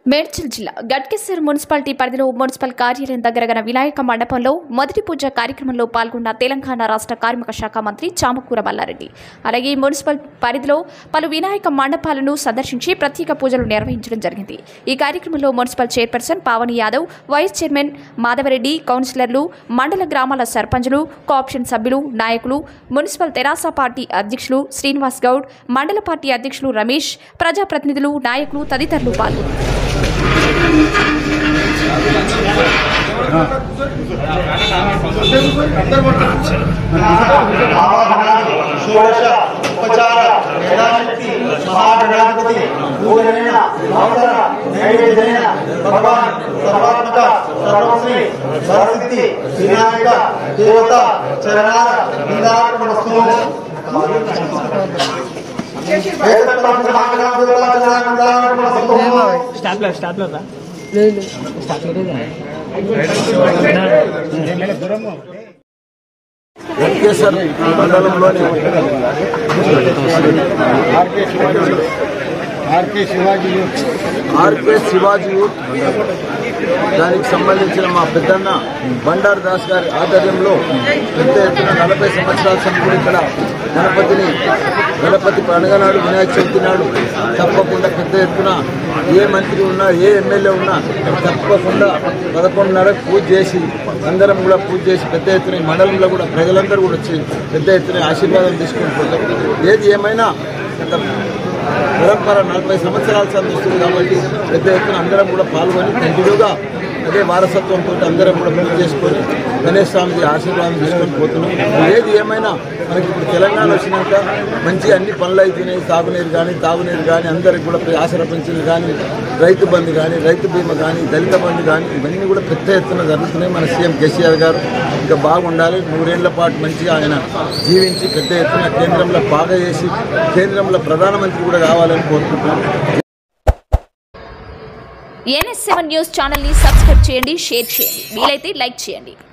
మేడ్చల్ జిల్లా గట్కేశ్వర్ మున్సిపాలిటీ పరిధిలో మున్సిపల్ కార్యాలయం దగ్గర గల వినాయక మండపంలో మొదటి పూజ కార్యక్రమంలో పాల్గొన్న తెలంగాణ రాష్ట్ర కార్మిక శాఖ మంత్రి చామకూర మల్లారెడ్డి అలాగే మున్సిపల్ పరిధిలో పలు వినాయక మండపాలను సందర్శించి ప్రత్యేక పూజలు నిర్వహించడం జరిగింది ఈ కార్యక్రమంలో municipal chairperson Pavani Yadav vice chairman Madhavareddy కౌన్సిలర్లు మండల గ్రామాల సర్పంచులు కోఆప్షన్ సభ్యులు నాయకులు మున్సిపల్ తెరాస పార్టీ అధ్యక్షులు శ్రీనివాస్ గౌడ్ మండల పార్టీ అధ్యక్షులు రమేష్ ప్రజాప్రతినిధులు నాయకులు తదితరులు పాల్గొన్నారు షోడశ ఉపచార వేదాశక్తి మహాగణాధిపతి పూజనైన నవతర నైవేద్యైన భగవాన్ సర్వాత్మక సర్వశ్రీ సరస్వతి వినాయక దేవత చరణాల ఇందాకమస్తు స్టాప్లర్ స్టాప్లర్ రా వెంకటేశ్వర మండలంలోని RK Shivaji RK Shivaji youth దానికి సంబంధించిన మా పెద్దన్న బండారు దాస్ గారి ఆధ్వర్యంలో పెద్ద ఎత్తున నలభై సంవత్సరాల సంఖ్యలో ఇక్కడ గణపతిని గణపతి పండుగ నాడు వినాయక చవితి నాడు తప్పకుండా పెద్ద ఎత్తున ఏ మంత్రి ఉన్నా ఏ ఎమ్మెల్యే ఉన్నా తప్పకుండా పదకొండున్నరకు పూజ చేసి అందరం కూడా పూజ చేసి పెద్ద ఎత్తున ఈ మండలంలో కూడా ప్రజలందరూ కూడా వచ్చి పెద్ద ఎత్తున ఆశీర్వాదం తీసుకొని పోతారు ఏది ఏమైనా గత పరంపర నలభై సంవత్సరాలు సంధిస్తుంది కాబట్టి పెద్ద ఎత్తున అందరం కూడా పాల్గొని కంటిన్యూగా అదే వారసత్వంతో అందరం కూడా పూజ చేసుకొని గణేష్ స్వామికి ఆశీర్వాదం తీసుకొని పోతున్నాం ఏది ఏమైనా మనకి ఇప్పుడు తెలంగాణ వచ్చినాక మంచి అన్ని పనులు అయిపోయినాయి సాగునీరు కానీ తాగునీరు కానీ అందరికి కూడా ఆసర పెన్షన్లు కానీ రైతు బంధు కానీ రైతు బీమా కానీ దళిత బంధు కానీ ఇవన్నీ కూడా పెద్ద ఎత్తున జరుగుతున్నాయి మన సీఎం కేసీఆర్ గారు ఇంకా బాగుండాలి నూరేళ్ల పాటు మంచిగా ఆయన జీవించి పెద్ద ఎత్తున కేంద్రంలో బాగా చేసి కేంద్రంలో ప్రధానమంత్రి కూడా కావాలని కోరుకుంటున్నాను ఎన్ఎస్ సెవెన్ న్యూస్ ఛానల్ని సబ్స్క్రైబ్ చేయండి షేర్ చేయండి వీలైతే లైక్ చేయండి